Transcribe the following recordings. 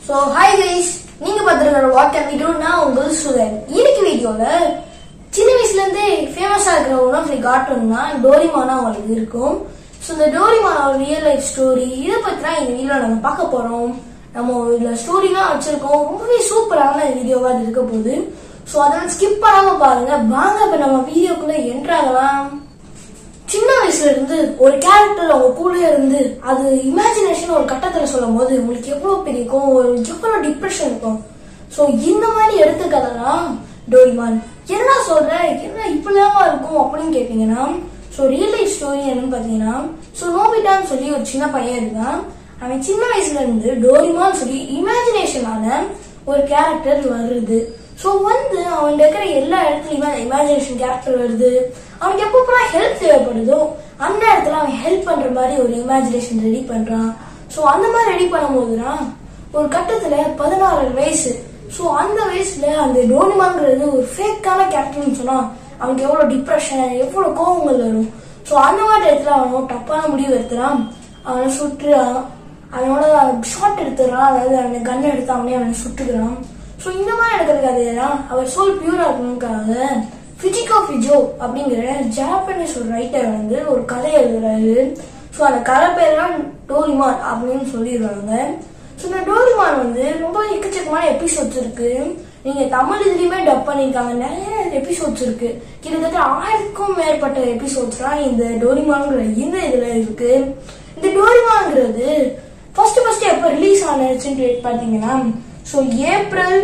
so hi guys நீங்க பார்த்துருக்கிற what can we do நான் உங்கள் சுதன் இன்னைக்கு வீடியோல சின்ன வயசுல இருந்தே ஃபேமஸா இருக்கிற ஒன் ஆஃப் தி கார்ட்டூன்னா டோரிமானா உங்களுக்கு இருக்கும் ஸோ இந்த டோரிமானோட ரியல் லைஃப் ஸ்டோரி இதை பத்தி தான் இந்த வீடியோ நம்ம பார்க்க போறோம் நம்ம இதுல ஸ்டோரிலாம் வச்சிருக்கோம் ரொம்பவே சூப்பரான வீடியோவா இது இருக்க போகுது ஸோ அதெல்லாம் ஸ்கிப் பண்ணாம பாருங்க வாங்க இப்ப நம்ம வீடியோக்குள்ள என்ட்ராகலாம் சின்ன வயசுல இருந்து ஒரு கேரக்டர் அவங்க கூட இருந்து அது இமேஜினேஷன் ஒரு கட்டத்துல சொல்லும் போது உங்களுக்கு எவ்வளவு பிடிக்கும் ஒரு எவ்வளவு டிப்ரெஷன் இருக்கும் சோ இந்த மாதிரி எடுத்த கதை தான் டோரிமான் என்ன சொல்ற என்ன இப்படிலாமா இருக்கும் அப்படின்னு கேட்டீங்கன்னா சோ ரியல் லைஃப் ஸ்டோரி என்னன்னு பாத்தீங்கன்னா சோ நோபிட்டான்னு சொல்லி ஒரு சின்ன பையன் இருக்கான் அவன் சின்ன வயசுல இருந்து டோரிமான்னு சொல்லி இமேஜினேஷனால ஒரு கேரக்டர் வருது சோ வந்து அவன் இருக்கிற எல்லா இடத்துலயுமே அந்த இமேஜினேஷன் கேரக்டர் வருது அவனுக்கு எப்பப்பெல்லாம் ஹெல்ப் தேவைப்படுதோ அந்த இடத்துல அவன் ஹெல்ப் பண்ற மாதிரி ஒரு இமேஜினேஷன் ரெடி பண்றான் சோ அந்த மாதிரி ரெடி பண்ணும்போதுதான் ஒரு கட்டத்துல பதினாறு வயசு சோ அந்த வயசுல அந்த டோனிமாங்கிறது ஒரு ஃபேக்கான கேரக்டர்னு சொன்னா அவனுக்கு எவ்வளவு டிப்ரெஷன் எவ்வளவு கோவங்கள் வரும் சோ அந்த மாதிரி இடத்துல அவன் தப்பான முடிவு எடுத்துறான் அவனை சுட்டுறான் அவனோட ஷாட் எடுத்துறான் அதாவது அவனை கன் எடுத்து அவனே அவனை சுட்டுக்கிறான் சோ இந்த மாதிரி நடக்கிற கதையெல்லாம் அவர் சோல் பியூரா இருக்கணுங்காக பிஜிகோ ஃபிஜோ அப்படிங்கிற ஜாப்பனீஸ் ஒரு ரைட்டர் வந்து ஒரு கதை எழுதுறாரு ஸோ அந்த கதை பேர் தான் டோரிமான் அப்படின்னு சொல்லிடுறாங்க ஸோ இந்த டோரிமான் வந்து ரொம்ப எக்கச்சக்கமான எபிசோட்ஸ் இருக்கு நீங்க தமிழ் இதுலயுமே டப் பண்ணிருக்காங்க நிறைய எபிசோட்ஸ் இருக்கு கிட்டத்தட்ட ஆயிரத்துக்கும் மேற்பட்ட எபிசோட்ஸ்லாம் இந்த டோரிமான்ங்கிற இந்த இதுல இருக்கு இந்த டோரிமான்ங்கிறது ஃபர்ஸ்ட் ஃபர்ஸ்ட் எப்போ ரிலீஸ் ஆனிச்சுன்னு பாத்தீங்கன்னா so April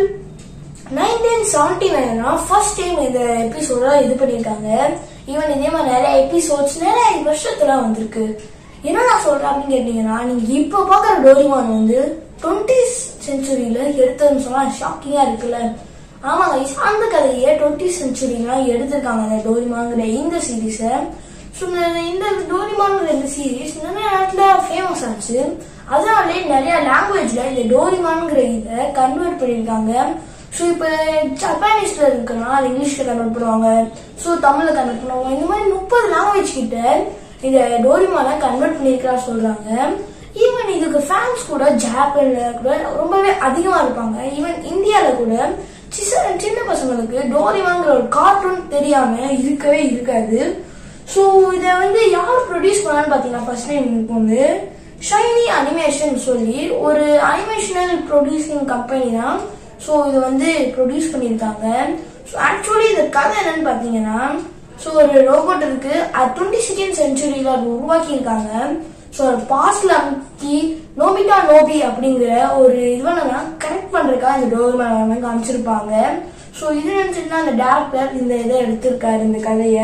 nineteen seventy nine first time இந்த எபிசோட இது பண்ணியிருக்காங்க ஈவன் இதே மாதிரி நிறைய எபிசோட்ஸ் நிறைய வருஷத்துல வந்திருக்கு என்ன நான் சொல்றேன் அப்படின்னு கேட்டீங்கன்னா நீங்க இப்ப பாக்குற டோரிமான் வந்து டுவெண்ட்டி செஞ்சுரியில எடுத்ததுன்னு சொன்னா ஷாக்கிங்கா இருக்குல்ல ஆமாங்க guys, அந்த கதையை டுவெண்ட்டி செஞ்சுரியில எடுத்திருக்காங்க இந்த டோரிமாங்கிற இந்த சீரீஸ ஸோ இந்த டோரிமாங்கிற இந்த சீரீஸ் நிறைய இடத்துல ஃபேமஸ் ஆச்சு அதனாலே நிறைய லாங்குவேஜ்ல இந்த டோரிமான்ங்கிற இதை கன்வெர்ட் பண்ணியிருக்காங்க ஸோ இப்போ ஜப்பானீஸ்ல இருக்குன்னா அது இங்கிலீஷ்ல கன்வெர்ட் பண்ணுவாங்க ஸோ தமிழ்ல கன்வெர்ட் பண்ணுவாங்க இந்த மாதிரி முப்பது லாங்குவேஜ் கிட்ட இந்த டோரிமான கன்வெர்ட் பண்ணியிருக்கிறா சொல்றாங்க ஈவன் இதுக்கு ஃபேன்ஸ் கூட ஜாப்பன்ல கூட ரொம்பவே அதிகமா இருப்பாங்க ஈவன் இந்தியால கூட சின்ன சின்ன பசங்களுக்கு டோரிமாங்கிற ஒரு கார்ட்டூன் தெரியாம இருக்கவே இருக்காது ஸோ இதை வந்து யார் ப்ரொடியூஸ் பண்ணான்னு பார்த்தீங்கன்னா ஃபர்ஸ்ட் டைம் எனக்கு வந்து ஷைனி அனிமேஷன் சொல்லி ஒரு அனிமேஷனல் ப்ரொடியூசிங் கம்பெனி தான் ஸோ இது வந்து ப்ரொடியூஸ் பண்ணியிருக்காங்க ஸோ ஆக்சுவலி இந்த கதை என்னன்னு பார்த்தீங்கன்னா ஸோ ஒரு ரோபோட் இருக்கு அது டுவெண்ட்டி செகண்ட் செஞ்சுரியில அது உருவாக்கியிருக்காங்க ஸோ பாஸ்ட்ல அமுக்கி நோபிட்டா நோபி அப்படிங்கிற ஒரு இதுவனா கரெக்ட் பண்றதுக்காக இந்த டோர்மேன் காமிச்சிருப்பாங்க ஸோ இது நினைச்சிட்டு அந்த டேரக்டர் இந்த இதை எடுத்திருக்காரு இந்த கதையை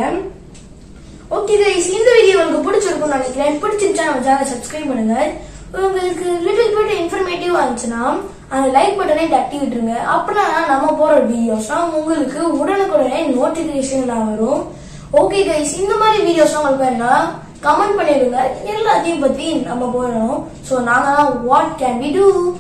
ஓகே கைஸ் இந்த வீடியோ உங்களுக்கு பிடிச்சிருக்கும்னு நினைக்கிறேன் பிடிச்சிருச்சா நம்ம சேனல் சப்ஸ்கிரைப் பண்ணுங்க உங்களுக்கு லிட்டில் பிட் இன்ஃபர்மேட்டிவா இருந்துச்சுன்னா அந்த லைக் பட்டனை தட்டி விட்டுருங்க அப்படின்னா நம்ம போற வீடியோஸ்லாம் உங்களுக்கு உடனுக்குடனே நோட்டிபிகேஷன் வரும் ஓகே கைஸ் இந்த மாதிரி வீடியோஸ் உங்களுக்கு வேணா கமெண்ட் பண்ணிடுங்க எல்லாத்தையும் பத்தி நம்ம போறோம் ஸோ நாங்க வாட் கேன் வி டூ